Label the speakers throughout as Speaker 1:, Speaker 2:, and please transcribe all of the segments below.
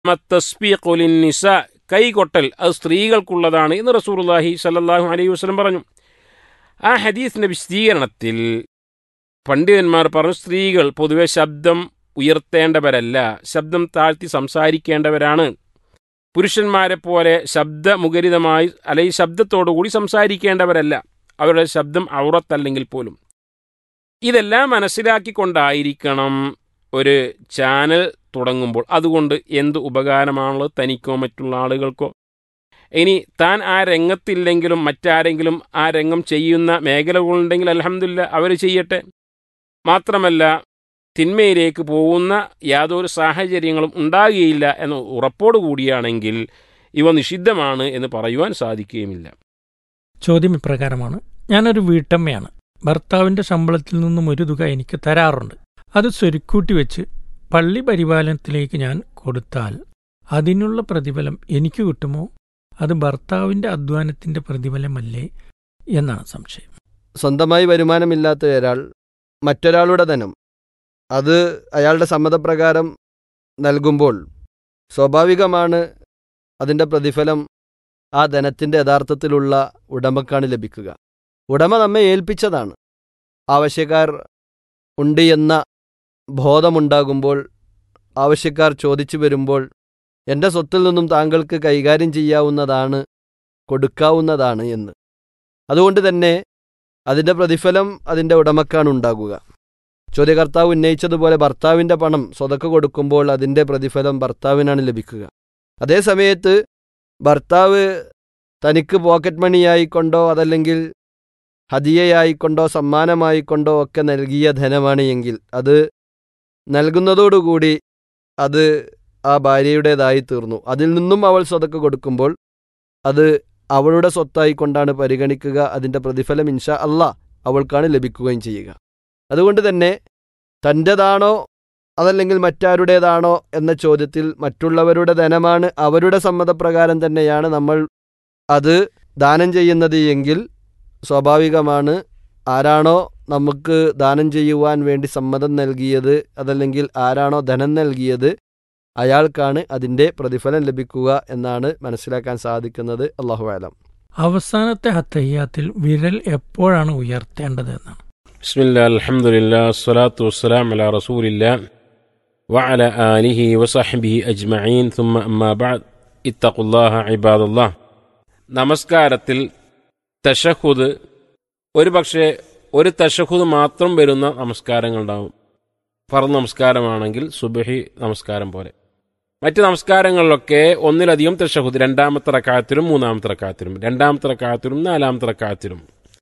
Speaker 1: തസ്ബീഖുലിന്നിസ കൈകൊട്ടൽ അത് സ്ത്രീകൾക്കുള്ളതാണ് എന്ന് റസൂർല്ലാഹി സല്ലാഹു അലൈഹി വസ്ലം പറഞ്ഞു ആ ഹദീസിന്റെ വിശദീകരണത്തിൽ പണ്ഡിതന്മാർ പറഞ്ഞു സ്ത്രീകൾ പൊതുവെ ശബ്ദം ഉയർത്തേണ്ടവരല്ല ശബ്ദം താഴ്ത്തി സംസാരിക്കേണ്ടവരാണ് പുരുഷന്മാരെ പോലെ ശബ്ദമുഖരിതമായി അല്ലെങ്കിൽ ശബ്ദത്തോടുകൂടി സംസാരിക്കേണ്ടവരല്ല അവരുടെ ശബ്ദം ഔറത്തല്ലെങ്കിൽ പോലും ഇതെല്ലാം മനസ്സിലാക്കിക്കൊണ്ടായിരിക്കണം ഒരു ചാനൽ തുടങ്ങുമ്പോൾ അതുകൊണ്ട് എന്ത് ഉപകാരമാണുള്ളത് തനിക്കോ മറ്റുള്ള ആളുകൾക്കോ ഇനി താൻ ആ രംഗത്തില്ലെങ്കിലും മറ്റാരെങ്കിലും ആ രംഗം ചെയ്യുന്ന മേഖലകളുണ്ടെങ്കിൽ അലഹമില്ല അവർ ചെയ്യട്ടെ മാത്രമല്ല തിന്മയിലേക്ക് പോകുന്ന യാതൊരു സാഹചര്യങ്ങളും ഉണ്ടാകുകയില്ല എന്ന ഉറപ്പോടുകൂടിയാണെങ്കിൽ ഇവ നിഷിദ്ധമാണ് എന്ന് പറയുവാൻ സാധിക്കുകയുമില്ല
Speaker 2: ചോദ്യം ഇപ്രകാരമാണ് ഞാനൊരു വീട്ടമ്മയാണ് ഭർത്താവിന്റെ ശമ്പളത്തിൽ നിന്നും ഒരു തുക എനിക്ക് തരാറുണ്ട് അത് സ്വരുക്കൂട്ടി വെച്ച് പള്ളി പരിപാലനത്തിലേക്ക് ഞാൻ കൊടുത്താൽ അതിനുള്ള പ്രതിഫലം എനിക്ക് കിട്ടുമോ അത് ഭർത്താവിന്റെ അധ്വാനത്തിന്റെ പ്രതിഫലമല്ലേ എന്നാണ് സംശയം
Speaker 3: സ്വന്തമായി വരുമാനമില്ലാത്ത ഒരാൾ മറ്റൊരാളുടെ ധനം അത് അയാളുടെ സമ്മതപ്രകാരം നൽകുമ്പോൾ സ്വാഭാവികമാണ് അതിൻ്റെ പ്രതിഫലം ആ ധനത്തിൻ്റെ യഥാർത്ഥത്തിലുള്ള ഉടമക്കാണ് ലഭിക്കുക ഉടമ നമ്മെ ഏൽപ്പിച്ചതാണ് ആവശ്യക്കാർ ഉണ്ട് എന്ന ബോധമുണ്ടാകുമ്പോൾ ആവശ്യക്കാർ ചോദിച്ചു വരുമ്പോൾ എൻ്റെ സ്വത്തിൽ നിന്നും താങ്കൾക്ക് കൈകാര്യം ചെയ്യാവുന്നതാണ് കൊടുക്കാവുന്നതാണ് എന്ന് അതുകൊണ്ട് തന്നെ അതിൻ്റെ പ്രതിഫലം അതിൻ്റെ ഉടമക്കാണ് ഉണ്ടാകുക ചോദ്യകർത്താവ് ഉന്നയിച്ചതുപോലെ ഭർത്താവിൻ്റെ പണം സ്വതക്ക കൊടുക്കുമ്പോൾ അതിൻ്റെ പ്രതിഫലം ഭർത്താവിനാണ് ലഭിക്കുക അതേസമയത്ത് ഭർത്താവ് തനിക്ക് പോക്കറ്റ് മണിയായിക്കൊണ്ടോ അതല്ലെങ്കിൽ ഹദിയയായിക്കൊണ്ടോ സമ്മാനമായിക്കൊണ്ടോ ഒക്കെ നൽകിയ ധനമാണ് എങ്കിൽ അത് നൽകുന്നതോടുകൂടി അത് ആ ഭാര്യയുടേതായി തീർന്നു അതിൽ നിന്നും അവൾ സ്വതക്ക കൊടുക്കുമ്പോൾ അത് അവളുടെ സ്വത്തായിക്കൊണ്ടാണ് പരിഗണിക്കുക അതിൻ്റെ പ്രതിഫലം ഇൻഷാ അല്ല അവൾക്കാണ് ലഭിക്കുകയും ചെയ്യുക അതുകൊണ്ട് തന്നെ തൻ്റെതാണോ അതല്ലെങ്കിൽ മറ്റാരുടേതാണോ എന്ന ചോദ്യത്തിൽ മറ്റുള്ളവരുടെ ധനമാണ് അവരുടെ സമ്മതപ്രകാരം തന്നെയാണ് നമ്മൾ അത് ദാനം ചെയ്യുന്നത് എങ്കിൽ സ്വാഭാവികമാണ് ആരാണോ നമുക്ക് ദാനം ചെയ്യുവാൻ വേണ്ടി സമ്മതം നൽകിയത് അതല്ലെങ്കിൽ ആരാണോ ധനം നൽകിയത് അയാൾക്കാണ് അതിൻ്റെ പ്രതിഫലം ലഭിക്കുക എന്നാണ് മനസ്സിലാക്കാൻ സാധിക്കുന്നത് അള്ളാഹു ആലം
Speaker 2: അവസാനത്തെ ഹത്തയ്യാത്തിൽ വിരൽ എപ്പോഴാണ് ഉയർത്തേണ്ടത് എന്നാണ്
Speaker 1: بسم الله الحمد لله الصلاة والسلام على رسول الله وعلى آله وصحبه أجمعين ثم أما بعد اتقوا الله عباد الله നമസ്കാരത്തിൽ തഷഹുദ് ഒരു പക്ഷേ ഒരു തഷഹുദ് മാത്രം വരുന്ന നമസ്കാരങ്ങളുണ്ടാവും ഫർദ് നമസ്കാരമാണെങ്കിൽ സുബഹി നമസ്കാരം പോലെ മറ്റ് നമസ്കാരങ്ങളിലൊക്കെ ഒന്നിലധികം തഷഹുദ് രണ്ടാമത്തെ റക്കാത്തിലും മൂന്നാമത്തെ റക്കാത്തിലും രണ്ടാമത്തെ റക്കാത്തിലും നാലാമത്തെ റക്കാത്തിലും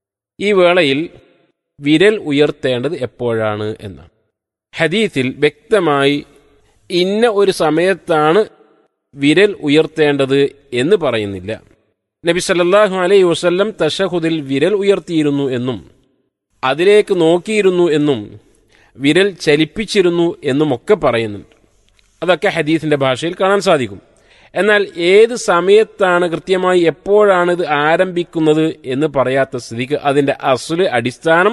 Speaker 1: ഈ വേളയിൽ വിരൽ ഉയർത്തേണ്ടത് എപ്പോഴാണ് എന്നാണ് ഹദീത്തിൽ വ്യക്തമായി ഇന്ന ഒരു സമയത്താണ് വിരൽ ഉയർത്തേണ്ടത് എന്ന് പറയുന്നില്ല നബി സല്ലല്ലാഹു അലൈഹി വസല്ലം തഷഹുദിൽ വിരൽ ഉയർത്തിയിരുന്നു എന്നും അതിലേക്ക് നോക്കിയിരുന്നു എന്നും വിരൽ ചലിപ്പിച്ചിരുന്നു എന്നുമൊക്കെ പറയുന്നുണ്ട് അതൊക്കെ ഹദീസിന്റെ ഭാഷയിൽ കാണാൻ സാധിക്കും എന്നാൽ ഏത് സമയത്താണ് കൃത്യമായി എപ്പോഴാണ് ഇത് ആരംഭിക്കുന്നത് എന്ന് പറയാത്ത സ്ഥിതിക്ക് അതിന്റെ അസുല് അടിസ്ഥാനം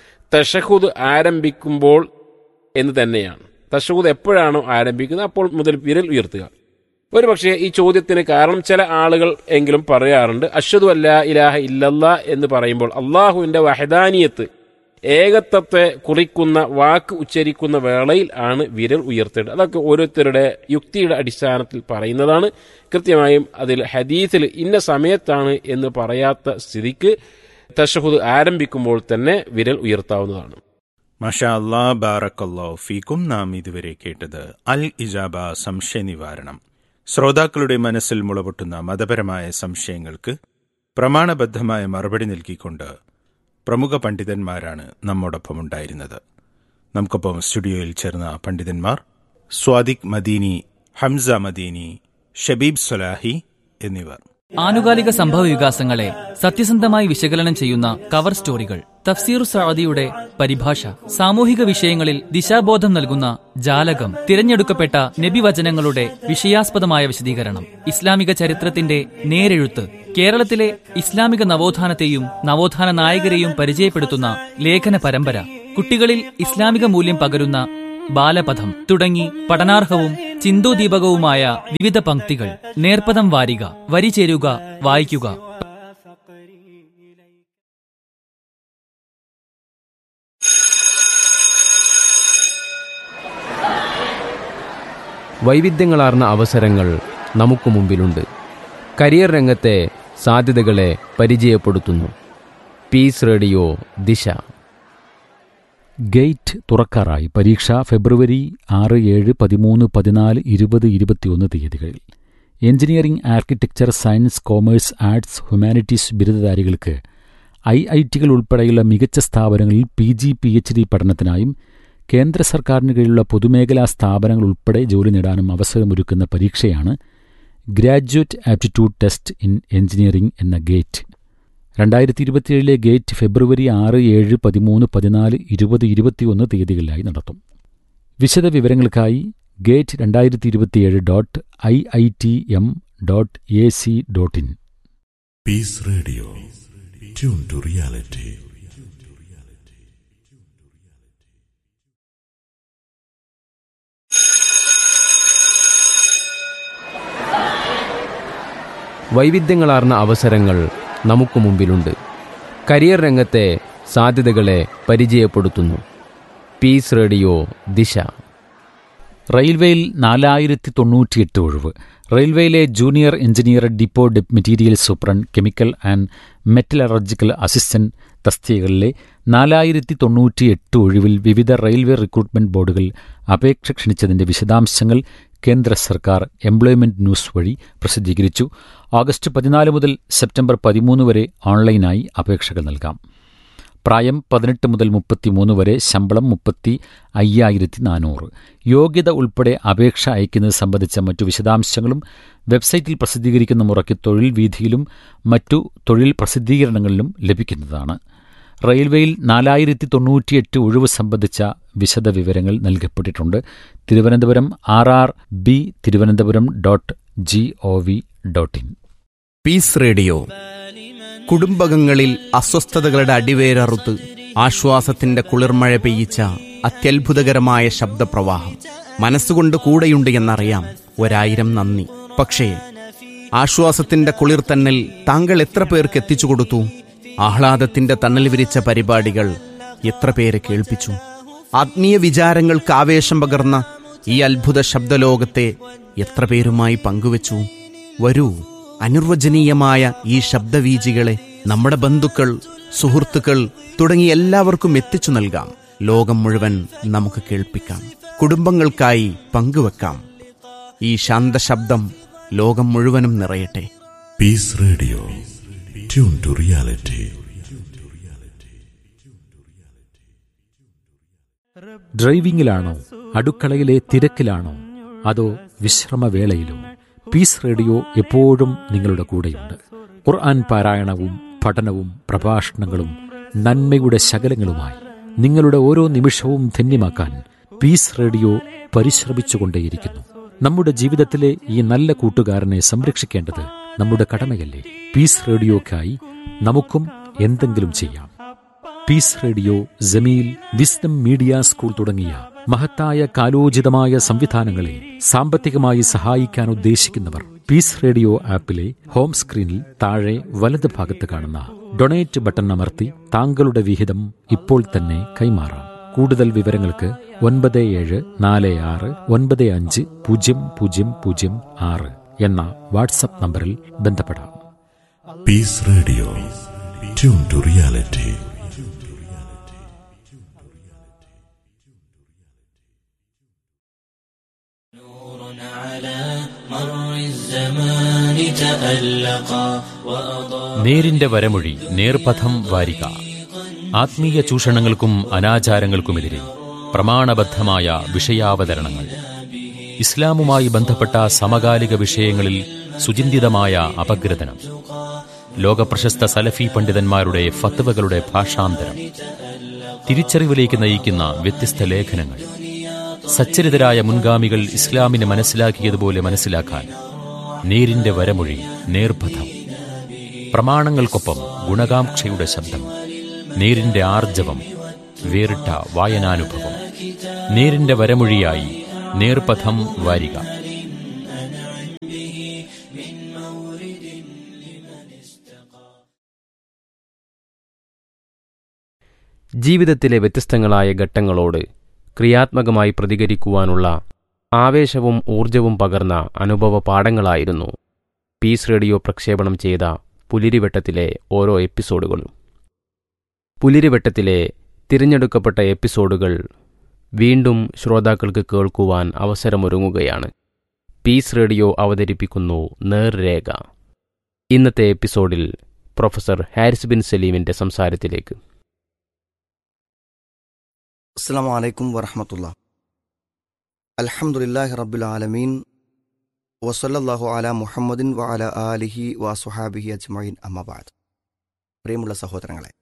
Speaker 1: തഷഹുദ് ആരംഭിക്കുമ്പോൾ എന്ന് തന്നെയാണ് തഷഹുദ് എപ്പോഴാണോ ആരംഭിക്കുന്നത് അപ്പോൾ മുതൽ വിരൽ ഉയർത്തുക ഒരു പക്ഷേ ഈ ചോദ്യത്തിന് കാരണം ചില ആളുകൾ എങ്കിലും പറയാറുണ്ട് അഷദു അല്ലാ ഇലാഹ ഇല്ലല്ല എന്ന് പറയുമ്പോൾ അള്ളാഹുവിന്റെ വഹദാനിയത്ത് ഏകത്വത്തെ കുറിക്കുന്ന വാക്ക് ഉച്ചരിക്കുന്ന വേളയിൽ ആണ് വിരൽ ഉയർത്തേണ്ടത് അതൊക്കെ ഓരോരുത്തരുടെ യുക്തിയുടെ അടിസ്ഥാനത്തിൽ പറയുന്നതാണ് കൃത്യമായും അതിൽ ഹദീസിൽ ഇന്ന സമയത്താണ് എന്ന് പറയാത്ത സ്ഥിതിക്ക് തഷഹുദ് ആരംഭിക്കുമ്പോൾ തന്നെ വിരൽ ഉയർത്താവുന്നതാണ്
Speaker 4: മഷാ അല്ലാ ബാറക്കല്ലോ ഫീക്കും നാം ഇതുവരെ കേട്ടത് അൽ ഇജാബ സംശയ നിവാരണം ശ്രോതാക്കളുടെ മനസ്സിൽ മുളപൊട്ടുന്ന മതപരമായ സംശയങ്ങൾക്ക് പ്രമാണബദ്ധമായ മറുപടി നൽകിക്കൊണ്ട് പ്രമുഖ പണ്ഡിതന്മാരാണ് നമ്മോടൊപ്പം ഉണ്ടായിരുന്നത് നമുക്കൊപ്പം സ്റ്റുഡിയോയിൽ ചേർന്ന പണ്ഡിതന്മാർ സ്വാദിഖ് മദീനി ഹംസ മദീനി ഷബീബ് സൊലാഹി എന്നിവർ
Speaker 5: ആനുകാലിക സംഭവ വികാസങ്ങളെ സത്യസന്ധമായി വിശകലനം ചെയ്യുന്ന കവർ സ്റ്റോറികൾ തഫ്സീർ സഅദിയുടെ പരിഭാഷ സാമൂഹിക വിഷയങ്ങളിൽ ദിശാബോധം നൽകുന്ന ജാലകം തിരഞ്ഞെടുക്കപ്പെട്ട നബിവചനങ്ങളുടെ വിഷയാസ്പദമായ വിശദീകരണം ഇസ്ലാമിക ചരിത്രത്തിന്റെ നേരെഴുത്ത് കേരളത്തിലെ ഇസ്ലാമിക നവോത്ഥാനത്തെയും നവോത്ഥാന നായകരെയും പരിചയപ്പെടുത്തുന്ന ലേഖന പരമ്പര കുട്ടികളിൽ ഇസ്ലാമിക മൂല്യം പകരുന്ന ബാലപഥം തുടങ്ങി പഠനാർഹവും ചിന്തോദീപകവുമായ വിവിധ പംക്തികൾ നേർപ്പദം വാരിക വരി ചേരുക വായിക്കുക
Speaker 6: വൈവിധ്യങ്ങളാർന്ന അവസരങ്ങൾ നമുക്ക് മുമ്പിലുണ്ട് കരിയർ രംഗത്തെ സാധ്യതകളെ പരിചയപ്പെടുത്തുന്നു പീസ് റേഡിയോ ദിശ
Speaker 7: ഗേറ്റ് തുറക്കാറായി പരീക്ഷ ഫെബ്രുവരി ആറ് ഏഴ് പതിമൂന്ന് പതിനാല് ഇരുപത് ഇരുപത്തിയൊന്ന് തീയതികളിൽ engineering architecture science commerce arts humanities ബിരുദധാരികൾക്ക് ഐ ഐ ടികൾ ഉൾപ്പെടെയുള്ള മികച്ച സ്ഥാപനങ്ങളിൽ P G P H D പഠനത്തിനായും കേന്ദ്ര സർക്കാരിന് കീഴിലുള്ള പൊതുമേഖലാ സ്ഥാപനങ്ങൾ ഉൾപ്പെടെ ജോലി നേടാനും അവസരമൊരുക്കുന്ന പരീക്ഷയാണ് graduate aptitude test in engineering എന്ന ഗേറ്റ് രണ്ടായിരത്തി ഇരുപത്തിയേഴിലെ ഗേറ്റ് ഫെബ്രുവരി ആറ് ഏഴ് പതിമൂന്ന് പതിനാല് ഇരുപത് ഇരുപത്തിയൊന്ന് തീയതികളിലായി നടത്തും വിശദ വിവരങ്ങൾക്കായി ഗേറ്റ് രണ്ടായിരത്തി ഇരുപത്തിയേഴ് dot I I T M dot A C dot in
Speaker 8: Peace Radio. Tune to reality.
Speaker 6: വൈവിധ്യങ്ങളാർന്ന അവസരങ്ങൾ നമുക്ക് മുമ്പിലുണ്ട് കരിയർ രംഗത്തെ സാധ്യതകളെ പരിചയപ്പെടുത്തുന്നു പീസ് റേഡിയോ ദിശ
Speaker 7: റെയിൽവേയിൽ നാലായിരത്തി തൊണ്ണൂറ്റിയെട്ട് ഒഴിവ് റെയിൽവേയിലെ ജൂനിയർ എഞ്ചിനീയർ ഡിപ്പോ ഡെപ് material superintendent chemical and metallurgical assistant തസ്തികകളിലെ നാലായിരത്തി തൊണ്ണൂറ്റിയെട്ട് ഒഴിവിൽ വിവിധ റെയിൽവേ റിക്രൂട്ട്മെന്റ് ബോർഡുകൾ അപേക്ഷ ക്ഷണിച്ചതിന്റെ വിശദാംശങ്ങൾ കേന്ദ്ര സർക്കാർ എംപ്ലോയ്മെന്റ് ന്യൂസ് വഴി പ്രസിദ്ധീകരിച്ചു ഓഗസ്റ്റ് പതിനാല് മുതൽ സെപ്റ്റംബർ പതിമൂന്ന് വരെ ഓൺലൈനായി അപേക്ഷകൾ നൽകാം പ്രായം പതിനെട്ട് മുതൽ മുപ്പത്തിമൂന്ന് വരെ ശമ്പളം മുപ്പത്തി അയ്യായിരത്തി നാനൂറ് യോഗ്യത ഉൾപ്പെടെ അപേക്ഷ അയക്കുന്നത് സംബന്ധിച്ച മറ്റു വിശദാംശങ്ങളും വെബ്സൈറ്റിൽ പ്രസിദ്ധീകരിക്കുന്ന മുറയ്ക്ക് തൊഴിൽ വീഥിയിലും മറ്റു തൊഴിൽ പ്രസിദ്ധീകരണങ്ങളിലും ലഭിക്കുന്നതാണ് റെയിൽവേയിൽ നാലായിരത്തി തൊണ്ണൂറ്റിയെട്ട് ഒഴിവ് സംബന്ധിച്ച വിശദ വിവരങ്ങൾ നൽകപ്പെട്ടിട്ടുണ്ട് Thiruvananthapuram R R B Thiruvananthapuram dot G O V dot in
Speaker 9: peace radio കുടുംബകങ്ങളിൽ അസ്വസ്ഥതകളുടെ അടിവേരറുത്ത് ആശ്വാസത്തിന്റെ കുളിർമഴ പെയ്യിച്ച അത്യത്ഭുതകരമായ ശബ്ദപ്രവാഹം മനസ്സുകൊണ്ട് കൂടെയുണ്ട് എന്നറിയാം ഒരായിരം നന്ദി പക്ഷേ ആശ്വാസത്തിന്റെ കുളിർത്തന്നൽ താങ്കൾ എത്ര പേർക്ക് എത്തിച്ചു കൊടുത്തു ആഹ്ലാദത്തിന്റെ തണൽ വിരിച്ച പരിപാടികൾ എത്ര പേരെ കേൾപ്പിച്ചു ആത്മീയ വിചാരങ്ങൾക്ക് ആവേശം പകർന്ന ഈ അത്ഭുത ശബ്ദലോകത്തെ എത്ര പേരുമായി പങ്കുവച്ചു വരൂ അനിർവചനീയമായ ഈ ശബ്ദവീജികളെ നമ്മുടെ ബന്ധുക്കൾ സുഹൃത്തുക്കൾ തുടങ്ങി എല്ലാവർക്കും എത്തിച്ചു നൽകാം ലോകം മുഴുവൻ നമുക്ക് കേൾപ്പിക്കാം കുടുംബങ്ങൾക്കായി പങ്കുവെക്കാം ഈ ശാന്തശബ്ദം ലോകം മുഴുവനും നിറയട്ടെ
Speaker 8: Peace Radio. Tune to reality.
Speaker 7: ഡ്രൈവിംഗിലാണോ അടുക്കളയിലെ തിരക്കിലാണോ അതോ വിശ്രമവേളയിലോ പീസ് റേഡിയോ എപ്പോഴും നിങ്ങളുടെ കൂടെയുണ്ട് ഖുർആൻ പാരായണവും പഠനവും പ്രഭാഷണങ്ങളും നന്മയുടെ ശകലങ്ങളുമായി നിങ്ങളുടെ ഓരോ നിമിഷവും ധന്യമാക്കാൻ പീസ് റേഡിയോ പരിശ്രമിച്ചുകൊണ്ടേയിരിക്കുന്നു നമ്മുടെ ജീവിതത്തിലെ ഈ നല്ല കൂട്ടുകാരനെ സംരക്ഷിക്കേണ്ടത് നമ്മുടെ കടമയല്ലേ പീസ് റേഡിയോക്കായി നമുക്കും എന്തെങ്കിലും ചെയ്യാം peace radio Jameel wisdom media school തുടങ്ങിയ മഹത്തായ കാലോചിതമായ സംവിധാനങ്ങളെ സാമ്പത്തികമായി സഹായിക്കാൻ ഉദ്ദേശിക്കുന്നവർ പീസ് റേഡിയോ ആപ്പിലെ ഹോം സ്ക്രീനിൽ താഴെ വലത് ഭാഗത്ത് കാണുന്ന ഡൊണേറ്റ് ബട്ടൺ അമർത്തി താങ്കളുടെ വിഹിതം ഇപ്പോൾ തന്നെ കൈമാറാം കൂടുതൽ വിവരങ്ങൾക്ക് ഒൻപത് ഏഴ് നാല് ആറ് ഒൻപത് അഞ്ച് പൂജ്യം പൂജ്യം പൂജ്യം ആറ് എന്ന വാട്സപ്പ് നമ്പറിൽ ബന്ധപ്പെടാം
Speaker 8: Peace Radio. Tune to reality.
Speaker 7: നേരിന്റെ വരമൊഴി നേർപഥം വാരിക ആത്മീയ ചൂഷണങ്ങൾക്കും അനാചാരങ്ങൾക്കുമെതിരെ പ്രമാണബദ്ധമായ വിഷയാവതരണങ്ങൾ ഇസ്ലാമുമായി ബന്ധപ്പെട്ട സമകാലിക വിഷയങ്ങളിൽ സുചിന്തിതമായ അപഗ്രഥനം ലോകപ്രശസ്ത സലഫി പണ്ഡിതന്മാരുടെ ഫത്വകളുടെ ഭാഷാന്തരം തിരിച്ചറിവിലേക്ക് നയിക്കുന്ന വ്യത്യസ്ത ലേഖനങ്ങൾ സച്ചരിതരായ മുൻഗാമികൾ ഇസ്ലാമിനെ മനസ്സിലാക്കിയതുപോലെ മനസ്സിലാക്കാൻ നേരിന്റെ വരമൊഴി നേർപഥം പ്രമാണങ്ങൾക്കൊപ്പം ഗുണകാംക്ഷയുടെ ശബ്ദം നേരിന്റെ ആർജവം വേറിട്ട വായനാനുഭവം നേരിന്റെ വരമൊഴിയായി നേർപഥം വാരിക
Speaker 6: ജീവിതത്തിലെ വ്യത്യസ്തങ്ങളായ ഘട്ടങ്ങളോട് ക്രിയാത്മകമായി പ്രതികരിക്കുവാനുള്ള ആവേശവും ഊർജവും പകർന്ന അനുഭവ പാഠങ്ങളായിരുന്നു പീസ് റേഡിയോ പ്രക്ഷേപണം ചെയ്ത പുലിരിവട്ടത്തിലെ ഓരോ എപ്പിസോഡുകളും പുലിരിവട്ടത്തിലെ തിരഞ്ഞെടുക്കപ്പെട്ട എപ്പിസോഡുകൾ വീണ്ടും ശ്രോതാക്കൾക്ക് കേൾക്കുവാൻ അവസരമൊരുങ്ങുകയാണ് പീസ് റേഡിയോ അവതരിപ്പിക്കുന്നു നേർരേഖ ഇന്നത്തെ എപ്പിസോഡിൽ പ്രൊഫസർ ഹാരിസ് ബിൻ സലീമിന്റെ സംസാരത്തിലേക്ക്
Speaker 10: അസ്സാം വലൈക്കും വറഹമത്തുള്ള അൽഹംദുലില്ലാഹി റബ്ബുൽ ആലമീൻ വസല്ലല്ലാഹു അല മുഹമ്മദിൻ വ അല ആലിഹി വ സുഹാബിഹി അജ്മഈൻ അമ്മബാദ് പ്രിയമുള്ള സഹോദരങ്ങളെ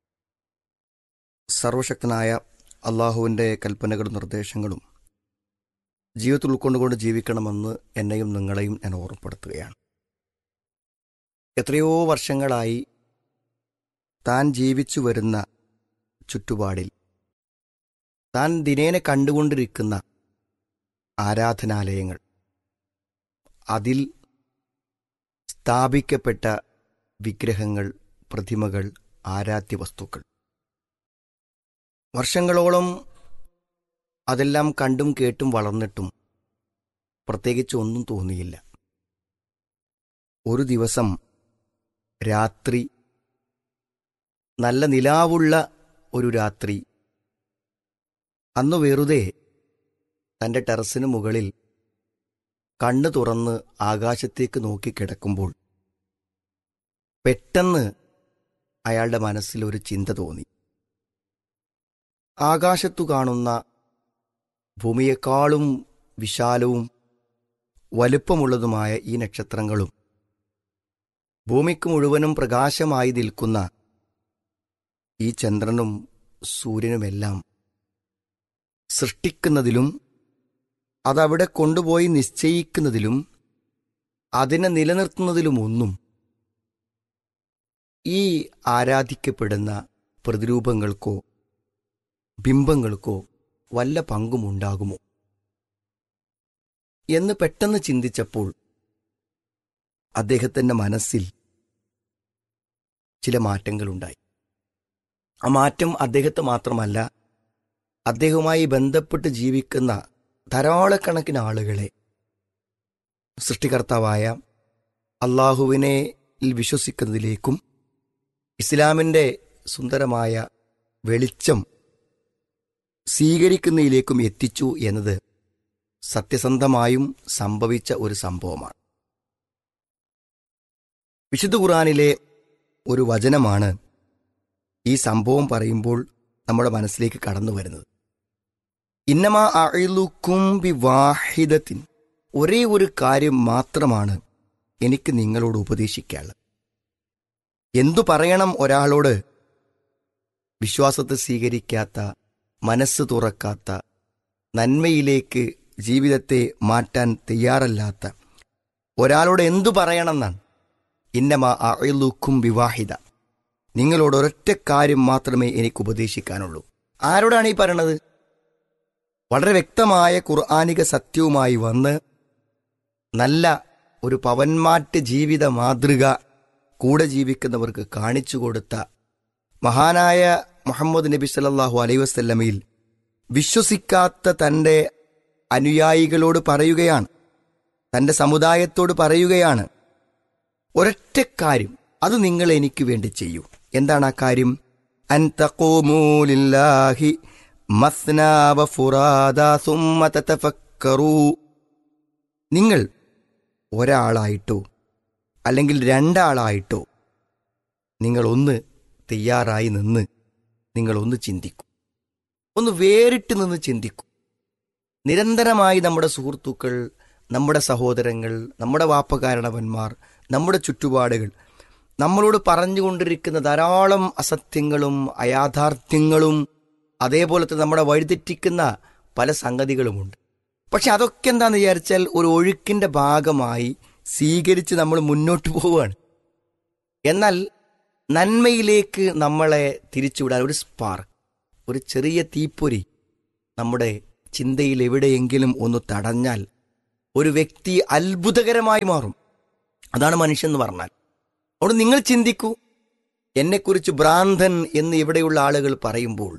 Speaker 10: സർവശക്തനായ അള്ളാഹുവിൻ്റെ കൽപ്പനകളും നിർദ്ദേശങ്ങളും ജീവിതത്തിൽ ഉൾക്കൊണ്ടുകൊണ്ട് ജീവിക്കണമെന്ന് എന്നെയും നിങ്ങളെയും ഞാൻ ഓർമ്മപ്പെടുത്തുകയാണ് എത്രയോ വർഷങ്ങളായി താൻ ജീവിച്ചു വരുന്ന ചുറ്റുപാടിൽ താൻ ദിനേനെ കണ്ടുകൊണ്ടിരിക്കുന്ന ആരാധനാലയങ്ങൾ അതിൽ സ്ഥാപിക്കപ്പെട്ട വിഗ്രഹങ്ങൾ പ്രതിമകൾ ആരാധ്യ വസ്തുക്കൾ വർഷങ്ങളോളം അതെല്ലാം കണ്ടും കേട്ടും വളർന്നിട്ടും പ്രത്യേകിച്ച് ഒന്നും തോന്നിയില്ല ഒരു ദിവസം രാത്രി നല്ല നിലാവുള്ള ഒരു രാത്രി അന്ന് വെറുതെ തൻ്റെ ടെറസിന് മുകളിൽ കണ്ണു തുറന്ന് ആകാശത്തേക്ക് നോക്കി കിടക്കുമ്പോൾ പെട്ടെന്ന് അയാളുടെ മനസ്സിൽ ഒരു ചിന്ത തോന്നി ആകാശത്തു കാണുന്ന ഭൂമിയെക്കാളും വിശാലവും വലുപ്പമുള്ളതുമായ ഈ നക്ഷത്രങ്ങളും ഭൂമിക്ക് മുഴുവനും പ്രകാശമായി നിൽക്കുന്ന ഈ ചന്ദ്രനും സൂര്യനുമെല്ലാം സൃഷ്ടിക്കുന്നതിലും അതവിടെ കൊണ്ടുപോയി നിശ്ചയിക്കുന്നതിലും അതിനെ നിലനിർത്തുന്നതിലുമൊന്നും ഈ ആരാധിക്കപ്പെടുന്ന പ്രതിരൂപങ്ങൾക്കോ ബിംബങ്ങൾക്കോ വല്ല പങ്കുമുണ്ടാകുമോ എന്ന് പെട്ടെന്ന് ചിന്തിച്ചപ്പോൾ അദ്ദേഹത്തിൻ്റെ മനസ്സിൽ ചില മാറ്റങ്ങളുണ്ടായി ആ മാറ്റം അദ്ദേഹത്തെ മാത്രമല്ല അദ്ദേഹവുമായി ബന്ധപ്പെട്ട് ജീവിക്കുന്ന ധാരാളക്കണക്കിന് ആളുകളെ സൃഷ്ടികർത്താവായ അള്ളാഹുവിനെ വിശ്വസിക്കുന്നതിലേക്കും ഇസ്ലാമിൻ്റെ സുന്ദരമായ വെളിച്ചം സ്വീകരിക്കുന്നതിലേക്കും എത്തിച്ചു എന്നത് സത്യസന്ധമായും സംഭവിച്ച ഒരു സംഭവമാണ് വിശുദ്ധ ഖുറാനിലെ ഒരു വചനമാണ് ഈ സംഭവം പറയുമ്പോൾ നമ്മുടെ മനസ്സിലേക്ക് കടന്നു വരുന്നത് ഇന്നമാ അഴിലുക്കും ബി വാഹിദത്തിൻ ഒരേ ഒരു കാര്യം മാത്രമാണ് എനിക്ക് നിങ്ങളോട് ഉപദേശിക്കാനുള്ളത് എന്തു പറയണം ഒരാളോട് വിശ്വാസത്തെ സ്വീകരിക്കാത്ത മനസ്സ് തുറക്കാത്ത നന്മയിലേക്ക് ജീവിതത്തെ മാറ്റാൻ തയ്യാറല്ലാത്ത ഒരാളോട് എന്തു പറയണമെന്നാണ് ഇന്നമാ അഴിലുക്കും വിവാഹിത നിങ്ങളോട് ഒരൊറ്റ കാര്യം മാത്രമേ എനിക്ക് ഉപദേശിക്കാനുള്ളൂ ആരോടാണ് ഈ പറയണത് വളരെ വ്യക്തമായ ഖുർആാനിക സത്യവുമായി വന്ന് നല്ല ഒരു പവന്മാറ്റ ജീവിത മാതൃക കൂടെ ജീവിക്കുന്നവർക്ക് കാണിച്ചു കൊടുത്ത മഹാനായ മുഹമ്മദ് നബി സല്ലാഹു അലൈ വസ്ല്ലമയിൽ വിശ്വസിക്കാത്ത തൻ്റെ അനുയായികളോട് പറയുകയാണ് തൻ്റെ സമുദായത്തോട് പറയുകയാണ് ഒരൊറ്റ കാര്യം അത് നിങ്ങൾ എനിക്ക് വേണ്ടി ചെയ്യൂ എന്താണ് ആ കാര്യം അൻ തഖൂമൂലില്ലാഹി മസ്നാ വഫുറാദാ സുമ്മ തതഫക്കറൂ നിങ്ങൾ ഒരാളായിട്ടോ അല്ലെങ്കിൽ രണ്ടാളായിട്ടോ നിങ്ങൾ ഒന്ന് തയ്യാറായി നിന്ന് നിങ്ങൾ ഒന്ന് ചിന്തിക്കൂ ഒന്ന് വേറിട്ട് നിന്ന് ചിന്തിക്കൂ നിരന്തരമായി നമ്മുടെ സുഹൃത്തുക്കൾ നമ്മുടെ സഹോദരങ്ങൾ നമ്മുടെ വാപ്പകാരണവന്മാർ നമ്മുടെ ചുറ്റുപാടുകൾ നമ്മളോട് പറഞ്ഞുകൊണ്ടിരിക്കുന്ന ധാരാളം അസത്യങ്ങളും അയാഥാർത്ഥ്യങ്ങളും അതേപോലെ തന്നെ നമ്മുടെ വഴിതെറ്റിക്കുന്ന പല സംഗതികളുമുണ്ട് പക്ഷെ അതൊക്കെ എന്താണെന്ന് വിചാരിച്ചാൽ ഒരു ഒഴുക്കിന്റെ ഭാഗമായി സ്വീകരിച്ച് നമ്മൾ മുന്നോട്ട് പോവുകയാണ് എന്നാൽ നന്മയിലേക്ക് നമ്മളെ തിരിച്ചുവിടാൻ ഒരു സ്പാർക്ക് ഒരു ചെറിയ തീപ്പൊരി നമ്മുടെ ചിന്തയിൽ എവിടെയെങ്കിലും ഒന്ന് തടഞ്ഞാൽ ഒരു വ്യക്തി അത്ഭുതകരമായി മാറും അതാണ് മനുഷ്യൻ എന്ന് പറഞ്ഞാൽ അവിടെ നിങ്ങൾ ചിന്തിക്കൂ എന്നെക്കുറിച്ച് ഭ്രാന്തൻ എന്ന് ഇവിടെയുള്ള ആളുകൾ പറയുമ്പോൾ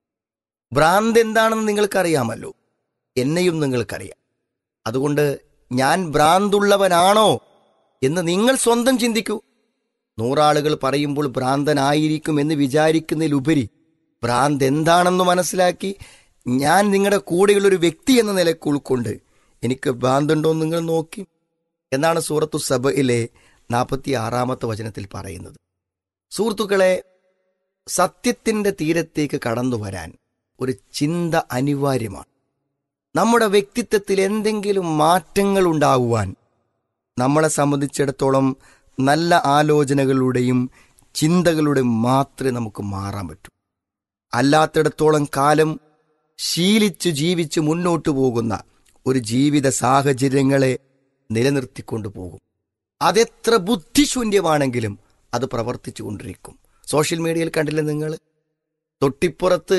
Speaker 10: ഭ്രാന്ത് എന്താണെന്ന് നിങ്ങൾക്കറിയാമല്ലോ എന്നെയും നിങ്ങൾക്കറിയാം അതുകൊണ്ട് ഞാൻ ഭ്രാന്തുള്ളവനാണോ എന്ന് നിങ്ങൾ സ്വന്തം ചിന്തിക്കൂ നൂറാളുകൾ പറയുമ്പോൾ ഭ്രാന്തനായിരിക്കും എന്ന് വിചാരിക്കുന്നതിലുപരി ഭ്രാന്ത് എന്താണെന്ന് മനസ്സിലാക്കി ഞാൻ നിങ്ങളുടെ കൂടെയുള്ളൊരു വ്യക്തി എന്ന നിലയ്ക്ക് ഉൾക്കൊണ്ട് എനിക്ക് ഭ്രാന്തുണ്ടോ എന്ന് നിങ്ങൾ നോക്കി എന്നാണ് സൂറത്തു സബയിലെ നാൽപ്പത്തി ആറാമത്തെ വചനത്തിൽ പറയുന്നത് സുഹൃത്തുക്കളെ സത്യത്തിന്റെ തീരത്തേക്ക് കടന്നു വരാൻ ഒരു ചിന്ത അനിവാര്യമാണ് നമ്മുടെ വ്യക്തിത്വത്തിൽ എന്തെങ്കിലും മാറ്റങ്ങൾ ഉണ്ടാകുവാൻ നമ്മളെ സംബന്ധിച്ചിടത്തോളം നല്ല ആലോചനകളുടെയും ചിന്തകളുടെയും മാത്രമേ നമുക്ക് മാറാൻ പറ്റൂ അല്ലാത്തിടത്തോളം കാലം ശീലിച്ചു ജീവിച്ച് മുന്നോട്ടു പോകുന്ന ഒരു ജീവിത സാഹചര്യങ്ങളെ നിലനിർത്തിക്കൊണ്ടു പോകും അതെത്ര ബുദ്ധിശൂന്യമാണെങ്കിലും അത് പ്രവർത്തിച്ചു കൊണ്ടിരിക്കും സോഷ്യൽ മീഡിയയിൽ കണ്ടില്ലേ നിങ്ങൾ തൊട്ടിപ്പുറത്ത്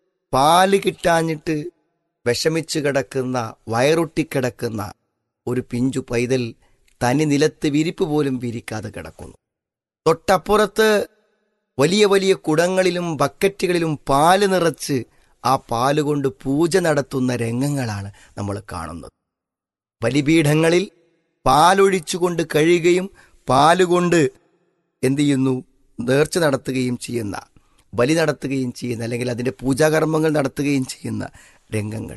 Speaker 10: പാല് കിട്ടാഞ്ഞിട്ട് വിഷമിച്ചു കിടക്കുന്ന വയറൊട്ടിക്കിടക്കുന്ന ഒരു പിഞ്ചു പൈതൽ തനി നിലത്ത് വിരിപ്പ് പോലും വിരിക്കാതെ കിടക്കുന്നു തൊട്ടപ്പുറത്ത് വലിയ വലിയ കുടങ്ങളിലും ബക്കറ്റുകളിലും പാല് നിറച്ച് ആ പാല് കൊണ്ട് പൂജ നടത്തുന്ന രംഗങ്ങളാണ് നമ്മൾ കാണുന്നത് ബലിപീഠങ്ങളിൽ പാലൊഴിച്ചുകൊണ്ട് കഴിയുകയും പാലുകൊണ്ട് എന്ത് ചെയ്യുന്നു നേർച്ച നടത്തുകയും ചെയ്യുന്ന ബലി നടത്തുകയും ചെയ്യുന്ന അല്ലെങ്കിൽ അതിൻ്റെ പൂജാകർമ്മങ്ങൾ നടത്തുകയും ചെയ്യുന്ന രംഗങ്ങൾ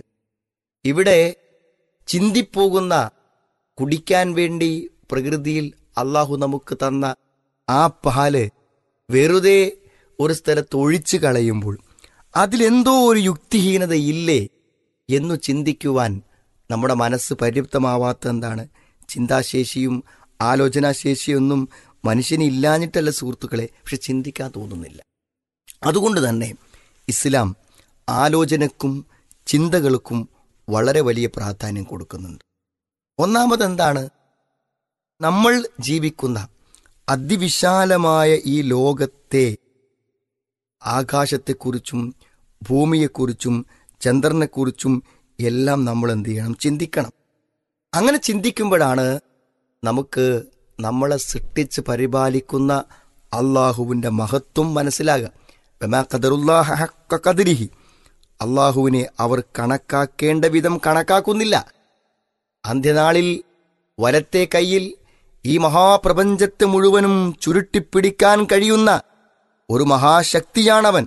Speaker 10: ഇവിടെ ചിന്തിപ്പോകുന്ന കുടിക്കാൻ വേണ്ടി പ്രകൃതിയിൽ അള്ളാഹു നമുക്ക് തന്ന ആ പാല് വെറുതെ ഒരു സ്ഥലത്ത് ഒഴിച്ചു കളയുമ്പോൾ അതിലെന്തോ ഒരു യുക്തിഹീനത ഇല്ലേ എന്നു ചിന്തിക്കുവാൻ നമ്മുടെ മനസ്സ് പര്യാപ്തമാവാത്ത എന്താണ് ചിന്താശേഷിയും ആലോചനാശേഷിയൊന്നും മനുഷ്യന് ഇല്ലാഞ്ഞിട്ടല്ല സുഹൃത്തുക്കളെ പക്ഷെ ചിന്തിക്കാൻ തോന്നുന്നില്ല അതുകൊണ്ട് തന്നെ ഇസ്ലാം ആലോചനക്കും ചിന്തകൾക്കും വളരെ വലിയ പ്രാധാന്യം കൊടുക്കുന്നുണ്ട് ഒന്നാമത് എന്താണ് നമ്മൾ ജീവിക്കുന്ന അതിവിശാലമായ ഈ ലോകത്തെ ആകാശത്തെക്കുറിച്ചും ഭൂമിയെക്കുറിച്ചും ചന്ദ്രനെക്കുറിച്ചും എല്ലാം നമ്മൾ എന്ത് ചെയ്യണം ചിന്തിക്കണം അങ്ങനെ ചിന്തിക്കുമ്പോഴാണ് നമുക്ക് നമ്മളെ സൃഷ്ടിച്ച് പരിപാലിക്കുന്ന അള്ളാഹുവിൻ്റെ മഹത്വം മനസ്സിലാകുക ബമാ ഖദറുല്ലാഹ ഹഖ ഖദരിഹി അള്ളാഹുവിനെ അവർ കണക്കാക്കേണ്ട വിധം കണക്കാക്കുന്നില്ല അന്ത്യനാളിൽ വലത്തെ കൈയിൽ ഈ മഹാപ്രപഞ്ചത്തെ മുഴുവനും ചുരുട്ടിപ്പിടിക്കാൻ കഴിയുന്ന ഒരു മഹാശക്തിയാണവൻ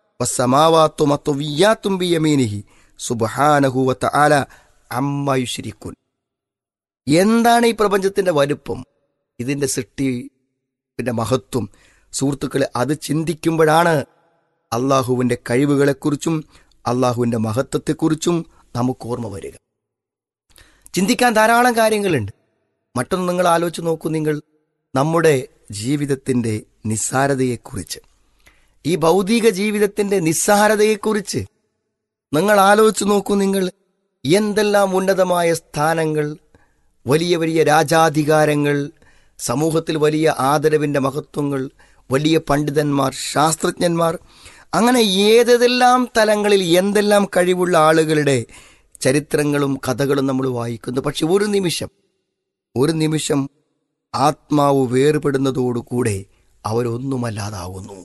Speaker 10: വസ്സമാവാത്തും ബിയമീനിഹി സുബ്ഹാനഹുവത്ത ആല അമ്മയുശിരിക്കുൻ എന്താണ് ഈ പ്രപഞ്ചത്തിന്റെ വലുപ്പം ഇതിന്റെ സൃഷ്ടി പിന്നെ മഹത്വം സുഹൃത്തുക്കളെ അത് ചിന്തിക്കുമ്പോഴാണ് അള്ളാഹുവിന്റെ കഴിവുകളെക്കുറിച്ചും അള്ളാഹുവിന്റെ മഹത്വത്തെക്കുറിച്ചും നമുക്ക് ഓർമ്മ വരിക ചിന്തിക്കാൻ ധാരാളം കാര്യങ്ങളുണ്ട് മറ്റൊന്ന് നിങ്ങൾ ആലോചിച്ച് നോക്കൂ നിങ്ങൾ നമ്മുടെ ജീവിതത്തിന്റെ നിസ്സാരതയെക്കുറിച്ച് ഈ ഭൗതിക ജീവിതത്തിന്റെ നിസ്സാരതയെക്കുറിച്ച് നിങ്ങൾ ആലോചിച്ച് നോക്കൂ നിങ്ങൾ എന്തെല്ലാം ഉന്നതമായ സ്ഥാനങ്ങൾ വലിയ വലിയ രാജാധികാരങ്ങൾ സമൂഹത്തിൽ വലിയ ആദരവിന്റെ മഹത്വങ്ങൾ വലിയ പണ്ഡിതന്മാർ ശാസ്ത്രജ്ഞന്മാർ അങ്ങനെ ഏതെല്ലാം തലങ്ങളിൽ എന്തെല്ലാം കഴിവുള്ള ആളുകളുടെ ചരിത്രങ്ങളും കഥകളും നമ്മൾ വായിക്കുന്നു പക്ഷെ ഒരു നിമിഷം ഒരു നിമിഷം ആത്മാവ് വേർപെടുന്നതോടുകൂടെ അവരൊന്നുമല്ലാതാവുന്നു